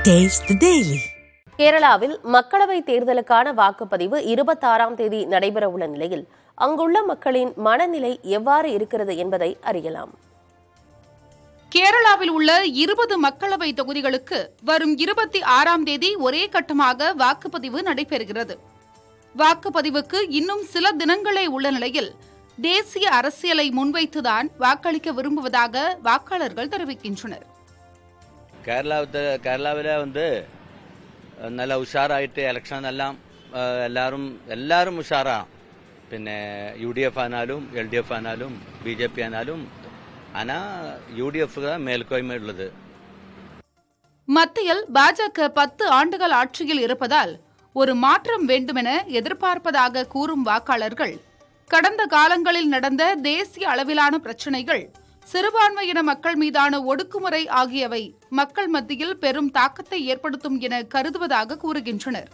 Taste the Daily. கேரளாவில் மக்களவை தேர்தலுக்கான வாக்குப்பதிவு இருபத்தாறாம் தேதி நடைபெறவுள்ள நிலையில் அங்குள்ள மக்களின் மனநிலை எவ்வாறு இருக்கிறது என்பதை அறியலாம் கேரளாவில் உள்ள இருபது மக்களவை தொகுதிகளுக்கு வரும் இருபத்தி ஆறாம் தேதி ஒரே கட்டமாக வாக்குப்பதிவு நடைபெறுகிறது வாக்குப்பதிவுக்கு இன்னும் சில தினங்களே உள்ள நிலையில் தேசிய அரசியலை முன்வைத்துதான் வாக்களிக்க விரும்புவதாக வாக்காளர்கள் தெரிவிக்கின்றனர் കേരളത്തെ കേരളാവിലെ വന്ന് നല്ല ഉഷാറായിട്ട് ഇലക്ഷൻ എല്ലാം ആ, എല്ലാവരും എല്ലാവരും ഉഷാറാണ് പിന്നെ യു ഡി എഫ് ആനാലും എൽ ഡി എഫ് ആനാലും ബി ജെ പി ആനാലും ആനാ യു ഡി എഫ് മേൽക്കോയ്മ ഉള്ളത് மத்தியில் பாஜக பத்து ஆண்டுகள் ஆட்சியில் இருப்பதால் ஒரு மாற்றம் வேண்டுமென எதிர்பார்ப்பதாக கூறும் வாக்காளர்கள் கடந்த காலங்களில் நடந்த தேசிய அளவிலான பிரச்சினைகள் சிறுபான்மையின மக்கள் மீதான ஒடுக்குமுறை ஆகியவை மக்கள் மத்தியில் பெரும் தாக்கத்தை ஏற்படுத்தும் என கருதுவதாக கூறுகின்றனர்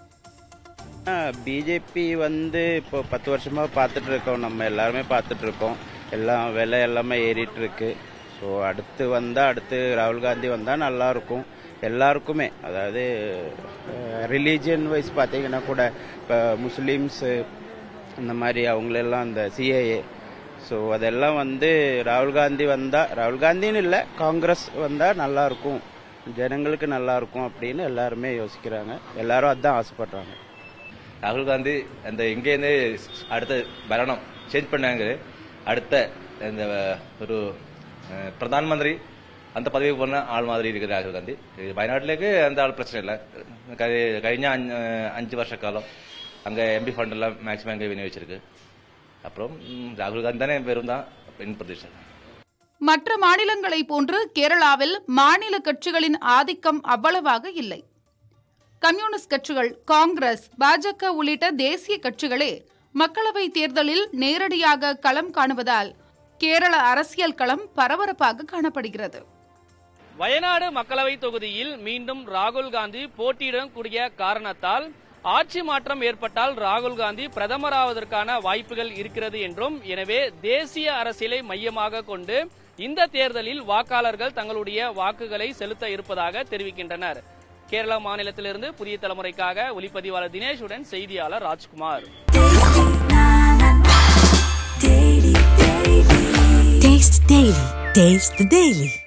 பிஜேபி வந்து இப்போ பத்து வருஷமா பார்த்துட்டு இருக்கோம் நம்ம எல்லாருமே பார்த்துட்டு இருக்கோம் எல்லாம் விலை எல்லாமே ஏறிட்டு இருக்கு ஸோ அடுத்து வந்தா அடுத்து ராகுல் காந்தி வந்தா நல்லா இருக்கும் எல்லாருக்குமே அதாவது ரிலீஜியன் வைஸ் பார்த்தீங்கன்னா கூட இப்போ முஸ்லீம்ஸ் இந்த மாதிரி அவங்களெல்லாம் அந்த சிஏஏ ஸோ அதெல்லாம் வந்து ராகுல் காந்தி வந்தா ராகுல் காந்தின்னு இல்லை காங்கிரஸ் வந்தா நல்லா இருக்கும் ஜனங்களுக்கு நல்லா இருக்கும் அப்படின்னு எல்லாருமே யோசிக்கிறாங்க எல்லாரும் அதான் ஆசைப்படுறாங்க ராகுல் காந்தி அந்த இங்கேருந்து அடுத்த பரணம் சேஞ்ச் பண்ணாங்க அடுத்த இந்த ஒரு அஹ், பிரதான் மந்திரி அந்த பதவி போன ஆள் மாதிரி இருக்குது ராகுல் காந்தி இது வயநாட்டிലേക്ക് அந்த ஆள் பிரச்சனை இல்லை கழி- കഴിഞ്ഞ அஞ்சு அஞ்சு வருஷ காலம் அங்கே எம்பி ஃபண்ட் எல்லாம் மேக்ஸிமம் அங்கே விநியோகிச்சிருக்கு அப்புறம் ம், ராகுல் காந்தி தானே வெறும் தான் என் பிரதேச மற்ற மாநிலங்களைப் போன்று கேரளாவில் மாநில கட்சிகளின் ஆதிக்கம் அவ்வளவாக இல்லை கம்யூனிஸ்ட் கட்சிகள் காங்கிரஸ் பாஜக உள்ளிட்ட தேசிய கட்சிகளே மக்களவை தேர்தலில் நேரடியாக களம் காணுவதால் கேரள அரசியல் களம் பரபரப்பாக காணப்படுகிறது வயநாடு மக்களவை தொகுதியில் மீண்டும் ராகுல் காந்தி போட்டியிடக்கூடிய காரணத்தால் ஆட்சி மாற்றம் ஏற்பட்டால் ராகுல் காந்தி பிரதமராவதற்கான வாய்ப்புகள் இருக்கிறது என்றும் எனவே தேசிய அரசியலை மையமாக கொண்டு இந்த தேர்தலில் வாக்காளர்கள் தங்களுடைய வாக்குகளை செலுத்த இருப்பதாக தெரிவிக்கின்றனர் கேரள மாநிலத்திலிருந்து புதிய தலைமுறைக்காக ஒளிப்பதிவாளர் தினேஷுடன் செய்தியாளர் Rajkumar Taste the Daily. Taste the Daily.